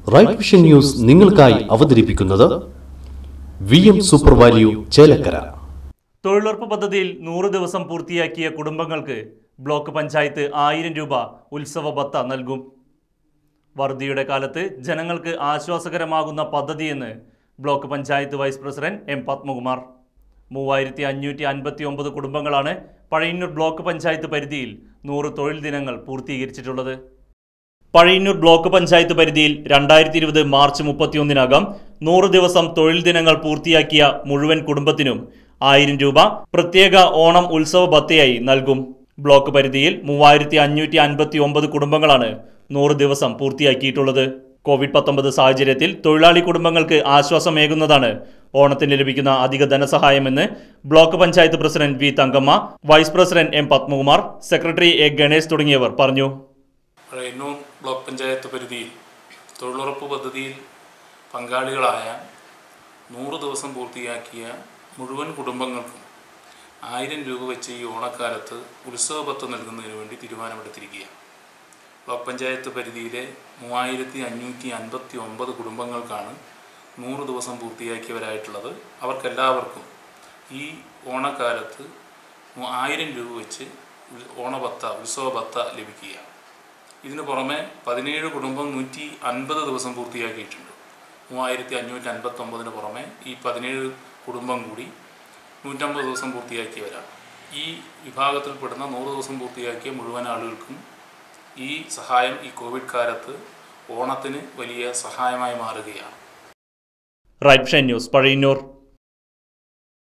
right vision news നിങ്ങൾക്കായി അവതരിപ്പിക്കുന്നത് V M super value Chelakkara തൊഴിലുറപ്പ് പദ്ധതിയിൽ നൂറ് ദിവസം പൂർത്തിയാക്കിയ കുടുംബങ്ങൾക്ക് ബ്ലോക്ക് പഞ്ചായത്ത് ആയിരം രൂപ ഉത്സവ ഭത്ത നൽകും വറുതിയുടെ കാലത്ത് ജനങ്ങൾക്ക് ആശ്വാസകരമാകുന്ന പദ്ധതിയെന്ന് block panchayat vice president M Padmakumar മൂവായിരത്തി അഞ്ഞൂറ്റി അൻപത്തി ഒമ്പത് കുടുംബങ്ങളാണ് പഴയന്നൂർ ബ്ലോക്ക് പഞ്ചായത്ത് പരിധിയിൽ നൂറ് തൊഴിൽ ദിനങ്ങൾ പൂർത്തീകരിച്ചിട്ടുള്ളത് പഴയന്നൂർ ബ്ലോക്ക് പഞ്ചായത്ത് പരിധിയിൽ രണ്ടായിരത്തി ഇരുപത് മാർച്ച് മുപ്പത്തിയൊന്നിനകം നൂറ് ദിവസം തൊഴിൽ ദിനങ്ങൾ പൂർത്തിയാക്കിയ മുഴുവൻ കുടുംബത്തിനും ആയിരം രൂപ പ്രത്യേക ഓണം ഉത്സവ ഭത്തയായി നൽകും ബ്ലോക്ക് പരിധിയിൽ മൂവായിരത്തി അഞ്ഞൂറ്റി അൻപത്തി ഒമ്പത് കുടുംബങ്ങളാണ് നൂറ് ദിവസം പൂർത്തിയാക്കിയിട്ടുള്ളത് കോവിഡ് പത്തൊമ്പത് സാഹചര്യത്തിൽ തൊഴിലാളി കുടുംബങ്ങൾക്ക് ആശ്വാസമേകുന്നതാണ് ഓണത്തിന് ലഭിക്കുന്ന അധിക ധനസഹായമെന്ന് block panchayat president V Thankamma vice president M Padmakumar secretary A Ganesh തുടങ്ങിയവർ പറഞ്ഞു പഴയന്നൂർ ബ്ലോക്ക് പഞ്ചായത്ത് പരിധിയിൽ തൊഴിലുറപ്പ് പദ്ധതിയിൽ പങ്കാളികളായ നൂറ് ദിവസം പൂർത്തിയാക്കിയ മുഴുവൻ കുടുംബങ്ങൾക്കും ആയിരം രൂപ വെച്ച് ഈ ഓണക്കാലത്ത് ഉത്സവ പത്ത് നൽകുന്നതിന് വേണ്ടി തീരുമാനമെടുത്തിരിക്കുകയാണ് ബ്ലോക്ക് പഞ്ചായത്ത് പരിധിയിലെ മൂവായിരത്തി അഞ്ഞൂറ്റി അൻപത്തി ഒമ്പത് കുടുംബങ്ങൾക്കാണ് നൂറ് ദിവസം പൂർത്തിയാക്കിയവരായിട്ടുള്ളത് അവർക്കെല്ലാവർക്കും ഈ ഓണക്കാലത്ത് മു- ആയിരം രൂപ വെച്ച് ഉൽ- ഓണഭത്ത ഉത്സവ ഭത്ത ലഭിക്കുകയാണ് ഇതിന് പുറമെ പതിനേഴ് കുടുംബം നൂറ്റി അൻപത് ദിവസം പൂർത്തിയാക്കിയിട്ടുണ്ട് മൂവായിരത്തി അഞ്ഞൂറ്റി അൻപത്തൊമ്പതിന് പുറമെ ഈ പതിനേഴ് കുടുംബം കൂടി നൂറ്റമ്പത് ദിവസം പൂർത്തിയാക്കിയവരാണ് ഈ വിഭാഗത്തിൽപ്പെടുന്ന നൂറ് ദിവസം പൂർത്തിയാക്കിയ മുഴുവൻ ആളുകൾക്കും ഈ സഹായം ഈ കോവിഡ് കാലത്ത് ഓണത്തിന് വലിയ സഹായമായി മാറുകയാണ് റൈറ്റ് ഷൻ ന്യൂസ് പഴയന്നൂർ